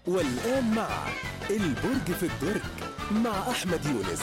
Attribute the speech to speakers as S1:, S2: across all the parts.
S1: والآن مع البرج في الدرج مع أحمد يونس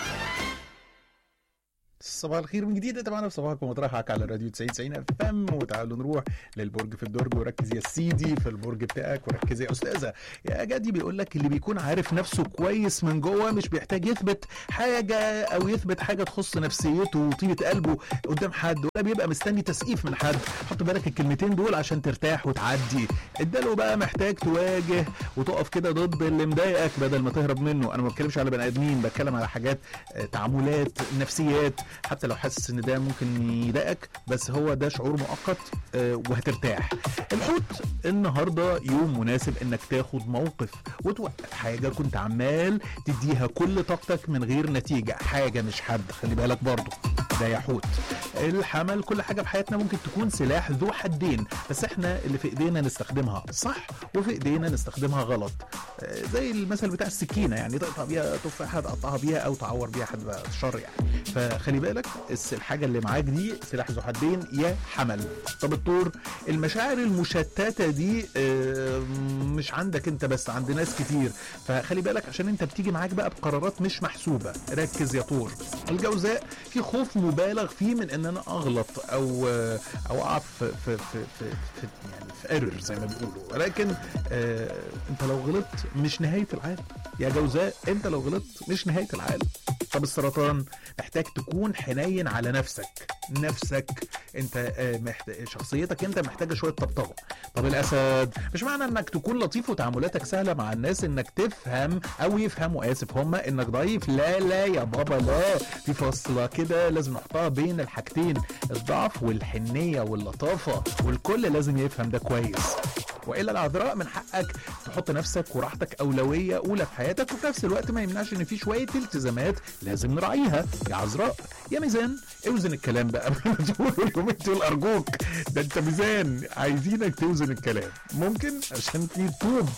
S2: صباح الخير من جديد انت معانا في صباحكم وترحك على راديو 90 90 اف ام وتعالوا نروح للبرج في الدرج وركز يا سيدي في البرج بتاعك وركز يا استاذه يا جدي بيقول لك اللي بيكون عارف نفسه كويس من جوه مش بيحتاج يثبت حاجه او يثبت حاجه تخص نفسيته وطيبه قلبه قدام حد ولا بيبقى مستني تسقيف من حد حط بالك الكلمتين دول عشان ترتاح وتعدي اداله بقى محتاج تواجه وتقف كده ضد اللي مضايقك بدل ما تهرب منه انا ما بتكلمش على بني ادمين بتكلم على حاجات آه، تعاملات نفسيات حتى لو حاسس ان ده ممكن يضايقك بس هو ده شعور مؤقت آه، وهترتاح الحوت النهارده يوم مناسب انك تاخد موقف وتوقف حاجه كنت عمال تديها كل طاقتك من غير نتيجه حاجه مش حد خلي بالك برضه ده يا حوت الحمل كل حاجه في حياتنا ممكن تكون سلاح ذو حدين بس احنا اللي في ايدينا نستخدمها صح وفي ايدينا نستخدمها غلط آه، زي المثل بتاع السكينه يعني تقطع بيها تفاحه تقطعها بيها او تعور بيها حد بقى شر يعني فخلي بالك الس- الحاجه اللي معاك دي سلاح ذو حدين يا حمل طب الطور المشاعر المشتته دي آه، مش عندك انت بس عند ناس كتير فخلي بالك عشان انت بتيجي معاك بقى بقرارات مش محسوبه ركز يا طور الجوزاء في خوف مبالغ فيه من ان انا اغلط او آه، او اقع في في في في, في يعني في ايرور زي ما بيقولوا ولكن آه انت لو غلطت مش نهايه العالم يا جوزاء انت لو غلطت مش نهايه العالم طب السرطان محتاج تكون حنين على نفسك نفسك انت آه، محت... شخصيتك انت محتاجه شويه طبطبه طب الاسد مش معنى انك تكون لطيف وتعاملاتك سهله مع الناس انك تفهم او يفهموا اسف هم انك ضعيف لا لا يا بابا لا في فاصله كده لازم نحطها بين الحاجتين الضعف والحنيه واللطافه والكل لازم يفهم ده كويس والا العذراء من حقك تحط نفسك وراحتك اولويه اولى في حياتك وفي نفس الوقت ما يمنعش ان في شويه التزامات لازم نراعيها يا عذراء يا ميزان اوزن الكلام بقى قبل ما تقول اليومين دول ارجوك ده انت ميزان عايزينك توزن الكلام ممكن عشان في طوب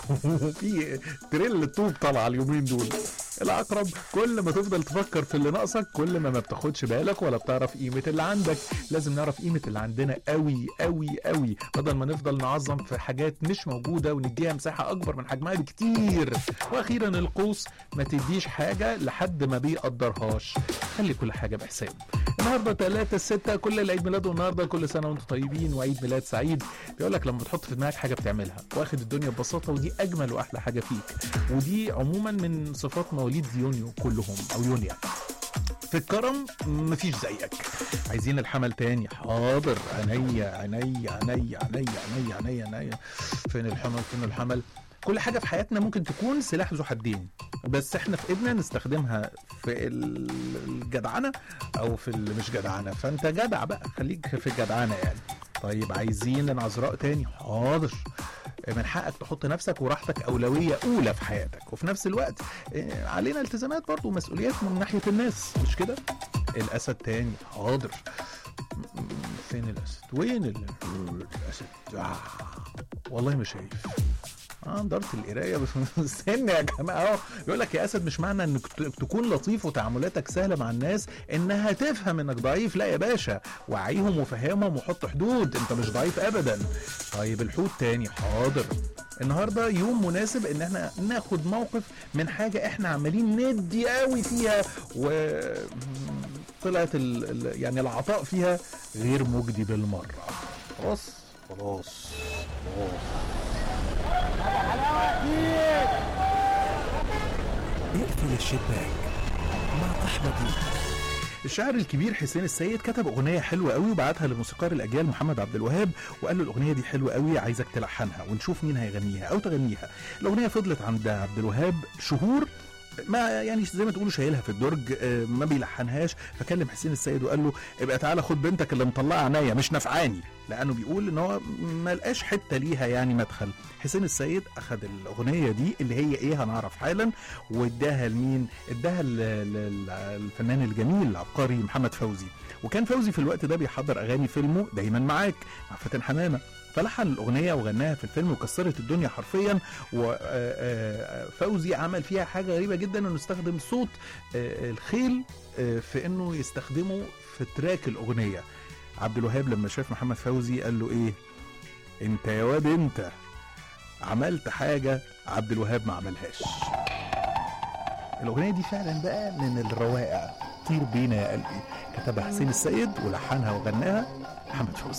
S2: وفي تريل طوب طالعه اليومين دول العقرب كل ما تفضل تفكر في اللي ناقصك كل ما ما بتاخدش بالك ولا بتعرف قيمه اللي عندك لازم نعرف قيمه اللي عندنا قوي قوي قوي بدل ما نفضل نعظم في حاجات مش موجوده ونديها مساحه اكبر من حجمها بكتير واخيرا القوس ما تديش حاجه لحد ما بيقدرهاش خلي كل حاجه بحساب النهارده 3 6 كل اللي عيد ميلاده النهارده كل سنه وانتم طيبين وعيد ميلاد سعيد بيقول لك لما بتحط في دماغك حاجه بتعملها واخد الدنيا ببساطه ودي اجمل واحلى حاجه فيك ودي عموما من صفات مواليد يونيو كلهم او يونيو في الكرم مفيش زيك عايزين الحمل تاني حاضر عينيا عينيا عينيا عينيا عينيا عينيا عينيا فين الحمل فين الحمل كل حاجة في حياتنا ممكن تكون سلاح ذو حدين بس احنا في ايدنا نستخدمها في ال- الجدعنة او في اللي مش جدعنة فانت جدع بقى خليك في الجدعنة يعني طيب عايزين العذراء تاني حاضر من حقك تحط نفسك وراحتك أولوية أولى في حياتك وفي نفس الوقت آه، علينا التزامات برضو ومسؤوليات من ناحية الناس مش كده الأسد تاني حاضر م- م- فين الأسد وين ال- الأسد آه. والله مش شايف اه دارت القرايه بس استنى يا جماعه اهو يقول لك يا اسد مش معنى انك ت- تكون لطيف وتعاملاتك سهله مع الناس انها تفهم انك ضعيف لا يا باشا وعيهم وفهمهم وحط حدود انت مش ضعيف ابدا طيب الحوت تاني حاضر النهارده يوم مناسب ان احنا ناخد موقف من حاجه احنا عمالين ندي قوي فيها و طلعت ال... ال... يعني العطاء فيها غير مجدي بالمره خلاص خلاص خلاص
S1: اقفل الشباك مع أحمد يونس
S2: الشاعر الكبير حسين السيد كتب اغنيه حلوه قوي وبعتها لموسيقار الاجيال محمد عبد الوهاب وقال له الاغنيه دي حلوه قوي عايزك تلحنها ونشوف مين هيغنيها او تغنيها الاغنيه فضلت عند عبد الوهاب شهور ما يعني زي ما تقولوا شايلها في الدرج آه، ما بيلحنهاش فكلم حسين السيد وقال له ابقى تعالى خد بنتك اللي مطلعه عينيا مش نفعاني لانه بيقول ان هو ما لقاش حته ليها يعني مدخل حسين السيد اخذ الاغنيه دي اللي هي ايه هنعرف حالا واداها لمين اداها ل- ل- للفنان الجميل العبقري محمد فوزي وكان فوزي في الوقت ده بيحضر اغاني فيلمه دايما معاك مع فاتن حمامه فلحن الاغنيه وغناها في الفيلم وكسرت الدنيا حرفيا وفوزي عمل فيها حاجه غريبه جدا انه استخدم صوت آه، الخيل آه، في انه يستخدمه في تراك الاغنيه عبد الوهاب لما شاف محمد فوزي قال له ايه انت يا واد انت عملت حاجه عبد الوهاب ما عملهاش الاغنيه دي فعلا بقى من الروائع طير بينا يا قلبي كتبها حسين السيد ولحنها وغناها محمد فوزي